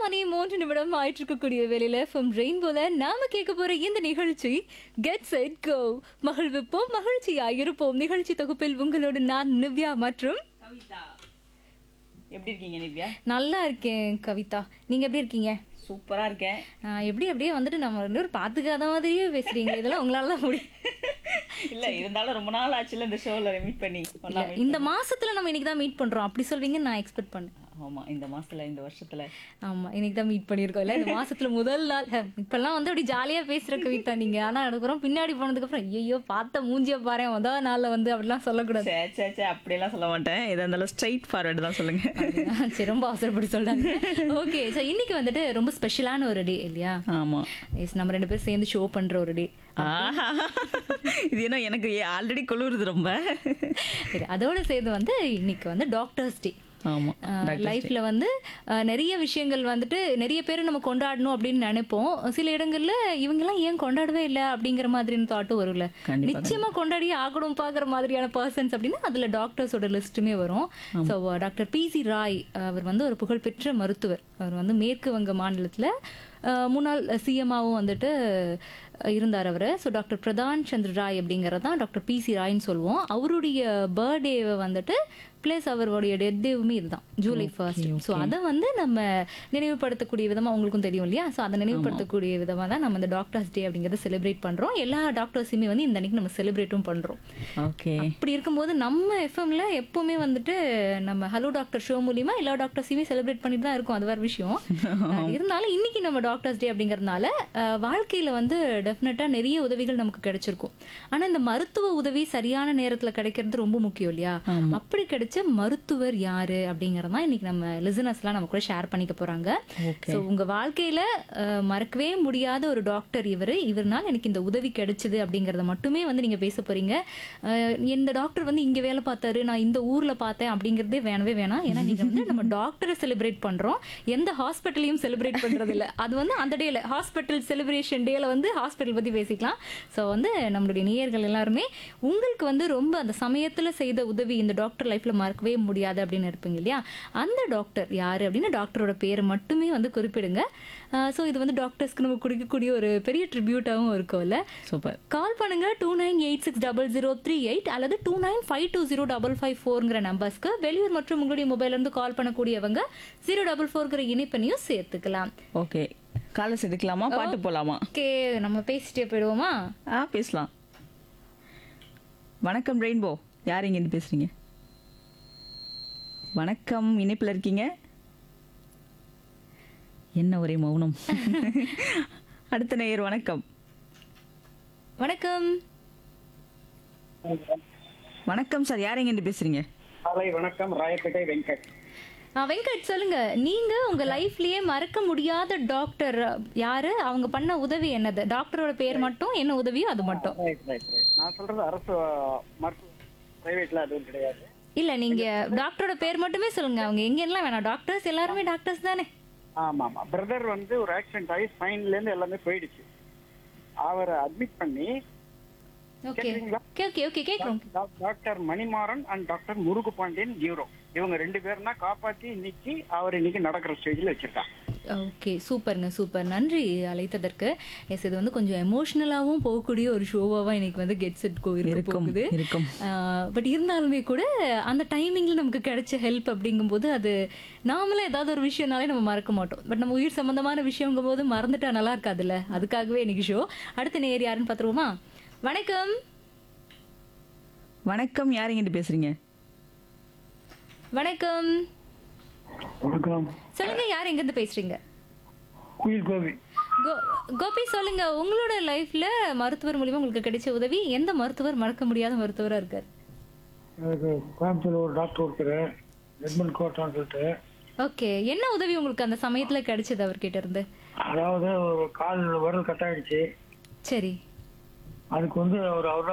மணி மூன்று நிமிடம் ஆயிட்டு இருக்கக்கூடிய வேலையில ஃப்ரம் ரெயின்போல நாம கேட்க போற இந்த நிகழ்ச்சி கெட் செட் கோ மகிழ்விப்போம் மகிழ்ச்சியா இருப்போம் நிகழ்ச்சி தொகுப்பில் உங்களோடு நான் நிவ்யா மற்றும் கவிதா எப்படி இருக்கீங்க நிவ்யா நல்லா இருக்கேன் கவிதா நீங்க எப்படி இருக்கீங்க சூப்பரா இருக்கேன் ஆஹ் எப்படி அப்படியே வந்துட்டு நம்ம ரெண்டு பேரும் பாத்துக்காத மாதிரியே பேசுறீங்க இதெல்லாம் உங்களால தான் முடியும் இல்ல இருந்தாலும் ரொம்ப நாள் ஆச்சுல இந்த ஷோல மீட் பண்ணி ஒண்ணா meet இந்த மாசத்துல நம்ம இன்னைக்கு தான் மீட் பண்றோம் அப்படி சொல்வீங்கன்னு நான் எக்ஸ்பெக்ட் பண்ணேன் ஆமா இந்த மாசத்துல இந்த வருஷத்துல ஆமா இன்னைக்கு தான் மீட் பண்ணியிருக்கோம் இல்ல இந்த மாசத்துல முதல் நாள் ஹ, இப்பெல்லாம் வந்து அப்படி ஜாலியா பேசுற கவிதா நீங்க ஆனா அதுக்கப்புறம் பின்னாடி போனதுக்கு அப்புறம் ஐயோ பார்த்த மூஞ்சிய பாரு முதல் நாள்ல வந்து அப்படிலாம் சொல்லக்கூடாது சே சே சே அப்படியெல்லாம் சொல்ல மாட்டேன் எதா இருந்தாலும் ஸ்ட்ரைட் ஃபார்வர்டு தான் சொல்லுங்க சரி ரொம்ப அவசரப்படி சொல்றாங்க ஓகே ஸோ இன்னைக்கு வந்துட்டு ரொம்ப ஸ்பெஷலான ஒரு டே இல்லையா ஆமா எஸ் நம்ம ரெண்டு பேரும் சேர்ந்து ஷோ பண்ற ஒரு டே ஆஹா. இது என்ன எனக்கு ஆல்ரெடி குளிருது ரொம்ப சரி அதோட சேர்ந்து வந்து இன்னைக்கு வந்து டாக்டர்ஸ் டே ஆமா லைஃப்ல வந்து அஹ், நிறைய விஷயங்கள் வந்துட்டு நிறைய பேர் நம்ம கொண்டாடணும் அப்படின்னு நினைப்போம் சில இடங்கள்ல இவங்கெல்லாம் ஏன் கொண்டாடவே இல்லை அப்படிங்கிற மாதிரின்னு தாட்டும் வரும்ல கண்டிப்பா நிச்சயமா கொண்டாடி ஆகணும் பாக்குற மாதிரியான பர்சன்ஸ் அப்படின்னா அதுல டாக்டர்ஸோட லிஸ்ட்டுமே வரும் so doctor B C Roy அவர் வந்து ஒரு புகழ்பெற்ற மருத்துவர் அவர் வந்து மேற்கு வங்க மாநிலத்துல அஹ், முன்னாள் சிஎம்மாவும் வந்துட்டு அஹ், இருந்தார் அவர் ஸோ டாக்டர் பிரதான் சந்திர ராய் அப்படிங்கிறது தான் டாக்டர் பி சி ராய்ன்னு சொல்லுவோம் அவருடைய பர்த்டேவை வந்துட்டு ப்ளஸ் அவருடைய டெத் டேவுமே இதுதான் ஜூலை ஃபர்ஸ்ட் ஸோ அதை வந்து நம்ம நினைவுபடுத்தக்கூடிய விதமா உங்களுக்கும் தெரியும் இல்லையா ஸோ அதை நினைவுபடுத்தக்கூடிய விதமா தான் நம்ம இந்த டாக்டர்ஸ் டே அப்படிங்கிறத செலிப்ரேட் பண்றோம் எல்லா டாக்டர்ஸுமே வந்து இந்த அன்னைக்கு நம்ம செலிப்ரேட்டும் பண்றோம் ஓகே அப்படி இருக்கும்போது நம்ம எஃப்எம்ல எப்பவுமே வந்துட்டு நம்ம ஹலோ டாக்டர் ஷோ மூலியமா எல்லா டாக்டர்ஸையுமே செலிப்ரேட் பண்ணிட்டு தான் இருக்கோம் அது வேற விஷயம் அஹ் இருந்தாலும் இன்னைக்கு நம்ம டாக்டர்ஸ் டே அப்படிங்கறதுனால அஹ், வாழ்க்கையில வந்து டெஃபினட்டா நிறைய உதவிகள் நமக்கு கிடைச்சிருக்கும் ஆனா இந்த மருத்துவ உதவி சரியான நேரத்துல கிடைக்கிறது ரொம்ப முக்கியம் இல்லையா அப்படி கிடைச்ச மருத்துவர் யாரு அப்படிங்கறதான் இன்னைக்கு நம்ம லிசனர்ஸ்லாம் நம்ம கூட ஷேர் பண்ணிக்க போறாங்க ஓகே ஸோ உங்க வாழ்க்கையில அஹ், மறக்கவே முடியாத ஒரு டாக்டர் இவர் இவர்னால எனக்கு இந்த உதவி கிடைச்சது அப்படிங்கறத மட்டுமே வந்து நீங்க பேச போறீங்க அஹ், இந்த டாக்டர் வந்து இங்க வேலை பார்த்தாரு நான் இந்த ஊர்ல பார்த்தேன் அப்படிங்கறதே வேணவே வேணாம் ஏன்னா நீங்க வந்து நம்ம டாக்டரை செலிப்ரேட் பண்றோம் எந்த ஹாஸ்பிட்டலையும் செலிப்ரேட் பண்றது இல்ல அது வந்து அந்த டேல ஹாஸ்பிட்டல் செலிப்ரேஷன் டேல வந்து ஹாஸ்பிட்டல் பத்தி பேசிக்கலாம் ஸோ வந்து நம்மளுடைய நேயர்கள் எல்லாருமே உங்களுக்கு வந்து ரொம்ப அந்த சமயத்துல செய்த உதவி இந்த டாக்டர் லைஃப்ல மறக்கவே முடியாது அப்படின்னு இருப்பீங்க இல்லையா அந்த டாக்டர் யாரு அப்படின்னு டாக்டரோட பேரை மட்டுமே வந்து குறிப்பிடுங்க ஸோ இது வந்து டாக்டர்ஸ்க்கு நம்ம கொடுக்கக்கூடிய ஒரு பெரிய ட்ரிபியூட்டாகவும் இருக்கும்ல சூப்பர் கால் பண்ணுங்க two nine eight six double zero three eight அல்லது two nine five two zero double five ஃபோருங்கிற நம்பர்ஸ்க்கு வெளியூர் மற்றும் உங்களுடைய மொபைல்ல இருந்து கால் பண்ணக்கூடியவங்க ஜீரோ டபுள் ஃபோர்ங்கிற இணைப்பையும் சேர்த்துக்கலாம் ஓகே காலை செதுக்கலாமா பாட்டு போலாமா ஓகே நம்ம பேசிட்டே போயிடுவோமா ஆ பேசலாம் வணக்கம் ரெயின்போ யார் இங்கேருந்து பேசுறீங்க வணக்கம் இணைப்பில் இருக்கீங்க என்ன ஒரே மௌனம் அடுத்த நேயர் வணக்கம் வணக்கம் வணக்கம் சார் யார் இங்கேருந்து பேசுறீங்க காலை வணக்கம் ராயப்பேட்டை வெங்கட் ஆ, வெங்கட் சொல்லுங்க நீங்க உங்க லைஃப்லயே மறக்க முடியாத டாக்டர் யாரு அவங்க பண்ண உதவி என்னது டாக்டரோட பேர் மட்டும் என்ன உதவியோ அது மட்டும் ரைட் ரைட் ரைட் நான் சொல்றது அரசு மருத்துவ பிரைவேட்ல அதுவும் கிடையாது இல்ல நீங்க டாக்டரோட பேர் மட்டுமே சொல்லுங்க அவங்க எங்க எல்லாம் வேணாம் டாக்டர்ஸ் எல்லாருமே டாக்டர்ஸ் தானே ஆமா ஆமா பிரதர் வந்து ஒரு ஆக்சிடென்ட் ஆகி ஸ்பைன்ல இருந்து எல்லாமே போயிடுச்சு அவரை அட்மிட் பண்ணி ஓகே கேக்குறீங்களா? ஓகே ஓகே ஓகே கேக்குறோம் doc- doctor Manimaran and doctor Murugu Pandian neuro இவங்க ரெண்டு பேரும் தான் காப்பாத்தி இன்னைக்கு அவர் இன்னைக்கு நடக்கிற ஸ்டேஜ்ல வச்சிருக்காங்க ஓகே சூப்பருங்க சூப்பர் நன்றி அழைத்ததற்கு எஸ் இது வந்து கொஞ்சம் எமோஷ்னலாகவும் போகக்கூடிய ஒரு ஷோவாக இன்னைக்கு வந்து கெட் செட் கோ இருக்க இருக்கும் போகுது இருக்கும் பட் இருந்தாலுமே கூட அந்த டைமிங்ல நமக்கு கிடைச்ச ஹெல்ப் அப்படிங்கும்போது அது நாமளே ஏதாவது ஒரு விஷயம்னாலே நம்ம மறக்க மாட்டோம் பட் நம்ம உயிர் சம்பந்தமான விஷயங்கும் போது மறந்துட்டா நல்லா இருக்காதுல்ல அதுக்காகவே இன்னைக்கு ஷோ அடுத்த நேர் யாருன்னு பார்த்துருவோமா வணக்கம் வணக்கம் யார் இங்கேருந்து பேசுறீங்க வணக்கம் வணக்கம் சொல்லுங்க யார் எங்கேருந்து பேசுறீங்க குயில் கோபி கோ- கோபி சொல்லுங்க உங்களோட லைஃப்ல மருத்துவர் மூலியமா உங்களுக்கு கிடைச்ச உதவி எந்த மருத்துவர் மறக்க முடியாத மருத்துவரா இருக்காரு எனக்கு கோயம்புத்தூர்ல ஒரு டாக்டர் ஒருத்தர் எட்மண்ட் கோட்டான்னு சொல்லிட்டு ஓகே என்ன உதவி உங்களுக்கு அந்த சமயத்துல கிடைச்சது அவர்கிட்ட இருந்து அதாவது ஒரு கால் விரல் கட் ஆயிடுச்சு சரி அதுக்கு வந்து அவர் அவர்